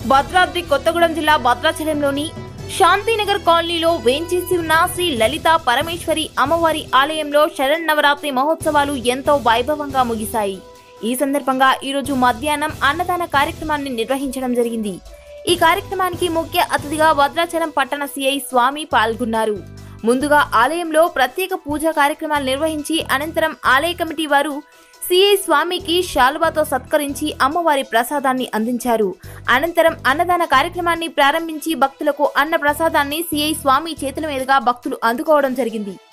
భద్రాద్రి కొత్తగూడెం జిల్లా భద్రాచలంలోని శాంతినగర్ కాలనీలో వేంచేసి ఉన్న శ్రీ లలిత పరమేశ్వరి అమ్మవారి ఆలయంలో శరన్నవరాత్రి మహోత్సవాలు ఎంతో వైభవంగా ముగిశాయి ఈ సందర్భంగా ఈరోజు మధ్యాహ్నం అన్నదాన కార్యక్రమాన్ని నిర్వహించడం జరిగింది ఈ కార్యక్రమానికి ముఖ్య అతిథిగా భద్రాచలం పట్టణ సిఐ స్వామి పాల్గొన్నారు ముందుగా ఆలయంలో ప్రత్యేక పూజా కార్యక్రమాలు నిర్వహించి అనంతరం ఆలయ కమిటీ వారు సిఐ స్వామికి శాలువాతో సత్కరించి అమ్మవారి ప్రసాదాన్ని అందించారు అనంతరం అన్నదాన కార్యక్రమాన్ని ప్రారంభించి భక్తులకు అన్న ప్రసాదాన్ని సిఐ స్వామి చేతుల మీదుగా భక్తులు అందుకోవడం జరిగింది